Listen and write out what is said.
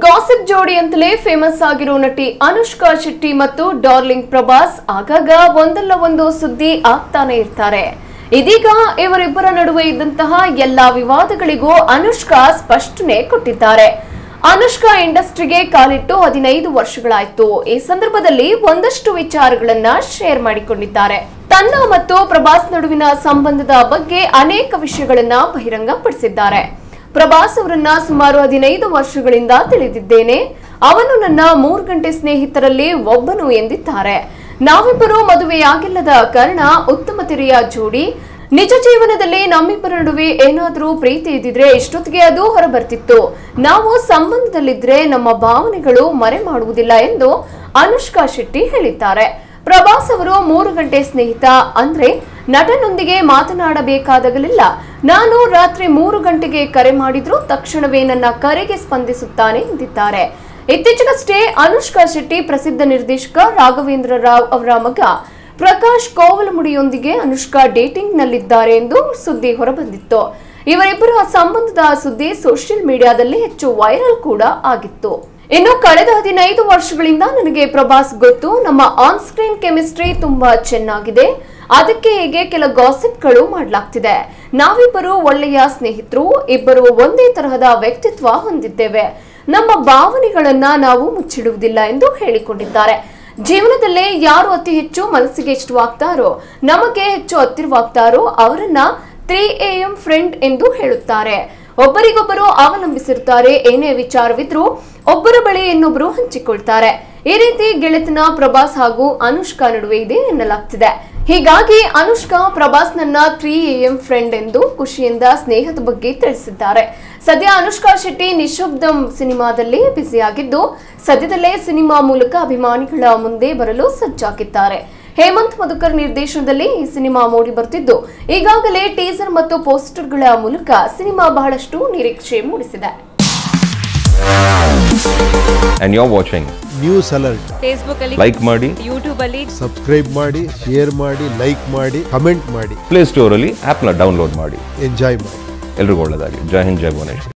Gossip ಜೋಡಿ ಅಂತಲೇ famous ಆಗಿರೋ ನಟಿ ಅನುಷ್ಕಾ ಶೆಟ್ಟಿ ಮತ್ತು ಡಾರ್ಲಿಂಗ್ ಪ್ರಭಾಸ್ ಆಗಾಗ ಒಂದಲ್ಲ ಒಂದು ಸುದ್ದಿ ಆಗ್ತಾನೆ ಇರ್ತಾರೆ ಇದೀಗ ಇವರಿಬ್ಬರ ನಡುವೆ ಇದ್ದಂತಹ ಎಲ್ಲಾ ವಿವಾದಗಳಿಗೂ ಅನುಷ್ಕಾ ಸ್ಪಷ್ಟನೆ ಕೊಟ್ಟಿದ್ದಾರೆ ಅನುಷ್ಕಾ ಇಂಡಸ್ಟ್ರಿಗೆ ಕಾಲಿಟ್ಟು ಹದಿನೈದು ವರ್ಷಗಳಾಯ್ತು ಈ ಸಂದರ್ಭದಲ್ಲಿ ಒಂದಷ್ಟು ವಿಚಾರಗಳನ್ನ ಶೇರ್ ಮಾಡಿಕೊಂಡಿದ್ದಾರೆ ತನ್ನ ಮತ್ತು ಪ್ರಭಾಸ್ ನಡುವಿನ ಸಂಬಂಧದ ಬಗ್ಗೆ ಅನೇಕ ವಿಷಯಗಳನ್ನ ಬಹಿರಂಗಪಡಿಸಿದ್ದಾರೆ ಪ್ರಭಾಸ್ ಅವರನ್ನ ಸುಮಾರು ಹದಿನೈದು ವರ್ಷಗಳಿಂದ ತಿಳಿದಿದ್ದೇನೆ ಅವನು ನನ್ನ ಮೂರು ಗಂಟೆ ಸ್ನೇಹಿತರಲ್ಲಿ ಒಬ್ಬನು ಎಂದಿದ್ದಾರೆ ನಾವಿಬ್ಬರು ಮದುವೆಯಾಗಿಲ್ಲದ ಕಾರಣ ಉತ್ತಮ ತೆರೆಯ ಜೋಡಿ ನಿಜ ಜೀವನದಲ್ಲಿ ನಮ್ಮಿಬ್ಬರ ನಡುವೆ ಏನಾದರೂ ಪ್ರೀತಿ ಇದ್ದಿದ್ರೆ ಇಷ್ಟೊತ್ತಿಗೆ ಅದು ಹೊರಬರ್ತಿತ್ತು ನಾವು ಸಂಬಂಧದಲ್ಲಿದ್ರೆ ನಮ್ಮ ಭಾವನೆಗಳು ಮರೆ ಮಾಡುವುದಿಲ್ಲ ಎಂದು ಅನುಷ್ಕಾ ಶೆಟ್ಟಿ ಹೇಳಿದ್ದಾರೆ ಪ್ರಭಾಸ್ ಅವರು ಮೂರು ಗಂಟೆ ಸ್ನೇಹಿತ ಅಂದ್ರೆ ನಟನೊಂದಿಗೆ ಮಾತನಾಡಬೇಕಾದಾಗಲೆಲ್ಲ ನಾನು ರಾತ್ರಿ ಮೂರು ಗಂಟೆಗೆ ಕರೆ ಮಾಡಿದ್ರು ತಕ್ಷಣವೇ ನನ್ನ ಕರೆಗೆ ಸ್ಪಂದಿಸುತ್ತಾನೆ ಎಂದಿದ್ದಾರೆ ಇತ್ತೀಚೆಗಷ್ಟೇ ಅನುಷ್ಕಾ ಶೆಟ್ಟಿ ಪ್ರಸಿದ್ಧ ನಿರ್ದೇಶಕ ರಾಘವೇಂದ್ರ ರಾವ್ ಅವರ ಮಗ ಪ್ರಕಾಶ್ ಕೋವಲಮುಡಿಯೊಂದಿಗೆ ಅನುಷ್ಕಾ ಡೇಟಿಂಗ್ ನಲ್ಲಿದ್ದಾರೆ ಎಂದು ಸುದ್ದಿ ಹೊರಬಂದಿತ್ತು ಇವರಿಬ್ಬರ ಸಂಬಂಧದ ಸುದ್ದಿ ಸೋಷಿಯಲ್ ಮೀಡಿಯಾದಲ್ಲಿ ಹೆಚ್ಚು ವೈರಲ್ ಕೂಡ ಆಗಿತ್ತು ಇನ್ನು ಕಳೆದ ಹದಿನೈದು ವರ್ಷಗಳಿಂದ ನನಗೆ ಪ್ರಭಾಸ್ ಗೊತ್ತು ನಮ್ಮ ಆನ್ ಸ್ಕ್ರೀನ್ ಕೆಮಿಸ್ಟ್ರಿ ತುಂಬಾ ಚೆನ್ನಾಗಿದೆ ಅದಕ್ಕೆ ಹೀಗೆ ಕೆಲ ಗಾಸಿಪ್ಗಳು ಮಾಡಲಾಗ್ತಿದೆ ನಾವಿಬ್ಬರು ಒಳ್ಳೆಯ ಸ್ನೇಹಿತರು ಇಬ್ಬರು ಒಂದೇ ತರಹದ ವ್ಯಕ್ತಿತ್ವ ಹೊಂದಿದ್ದೇವೆ ನಮ್ಮ ಭಾವನೆಗಳನ್ನ ನಾವು ಮುಚ್ಚಿಡುವುದಿಲ್ಲ ಎಂದು ಹೇಳಿಕೊಂಡಿದ್ದಾರೆ ಜೀವನದಲ್ಲೇ ಯಾರು ಅತಿ ಹೆಚ್ಚು ಮನಸ್ಸಿಗೆ ಇಷ್ಟವಾಗ್ತಾರೋ ನಮಗೆ ಹೆಚ್ಚು ಹತ್ತಿರವಾಗ್ತಾರೋ ಅವರನ್ನ ತ್ರೀ ಎ ಎಂ ಫ್ರೆಂಡ್ ಎಂದು ಹೇಳುತ್ತಾರೆ ಒಬ್ಬರಿಗೊಬ್ಬರು ಅವಲಂಬಿಸಿರುತ್ತಾರೆ ಏನೇ ವಿಚಾರವಿದ್ರೂ ಒಬ್ಬರ ಬಳಿ ಇನ್ನೊಬ್ಬರು ಹಂಚಿಕೊಳ್ತಾರೆ ಈ ರೀತಿ ಗೆಳೆತನ ಪ್ರಭಾಸ್ ಹಾಗೂ ಅನುಷ್ಕಾ ನಡುವೆ ಇದೆ ಎನ್ನಲಾಗ್ತಿದೆ ಹೀಗಾಗಿ ಅನುಷ್ಕಾ ಪ್ರಭಾಸ್ ನನ್ನ ತ್ರೀ ಎಂ ಫ್ರೆಂಡ್ ಎಂದು ಖುಷಿಯಿಂದ ಸ್ನೇಹದ ಬಗ್ಗೆ ತಿಳಿಸಿದ್ದಾರೆ ಸದ್ಯ ಅನುಷ್ಕಾ ಶೆಟ್ಟಿ ನಿಶಬ್ದಂ ಸಿನಿಮಾದಲ್ಲಿ ಬ್ಯುಸಿಯಾಗಿದ್ದು ಸದ್ಯದಲ್ಲೇ ಸಿನಿಮಾ ಮೂಲಕ ಅಭಿಮಾನಿಗಳ ಮುಂದೆ ಬರಲು ಸಜ್ಜಾಗಿದ್ದಾರೆ ಹೇಮಂತ್ ಮಧುಕರ್ ನಿರ್ದೇಶನದಲ್ಲಿ ಈ ಸಿನಿಮಾ ಮೂಡಿ ಬರ್ತಿದ್ದು ಈಗಾಗಲೇ ಟೀಸರ್ ಮತ್ತು ಪೋಸ್ಟರ್ಗಳ ಮೂಲಕ ಸಿನಿಮಾ ಬಹಳಷ್ಟು ನಿರೀಕ್ಷೆ ಮೂಡಿಸಿದೆ and you're watching. News alert Facebook ಅಲ್ಲಿ Like ಮಾಡಿ ಯೂಟ್ಯೂಬ್ ಅಲ್ಲಿ ಸಬ್ಸ್ಕ್ರೈಬ್ ಮಾಡಿ ಶೇರ್ ಮಾಡಿ ಲೈಕ್ ಮಾಡಿ ಕಮೆಂಟ್ ಮಾಡಿ ಪ್ಲೇ ಸ್ಟೋರಲ್ಲಿ ಆ್ಯಪ್ನ ಡೌನ್ಲೋಡ್ ಮಾಡಿ ಎಂಜಾಯ್ ಮಾಡಿ ಎಲ್ರಿಗೂ ಒಳ್ಳೆಯದಾಗಿ ಜೈ ಹಿಂದ್ ಜೈ ಭುವನೇಶ್ವರ್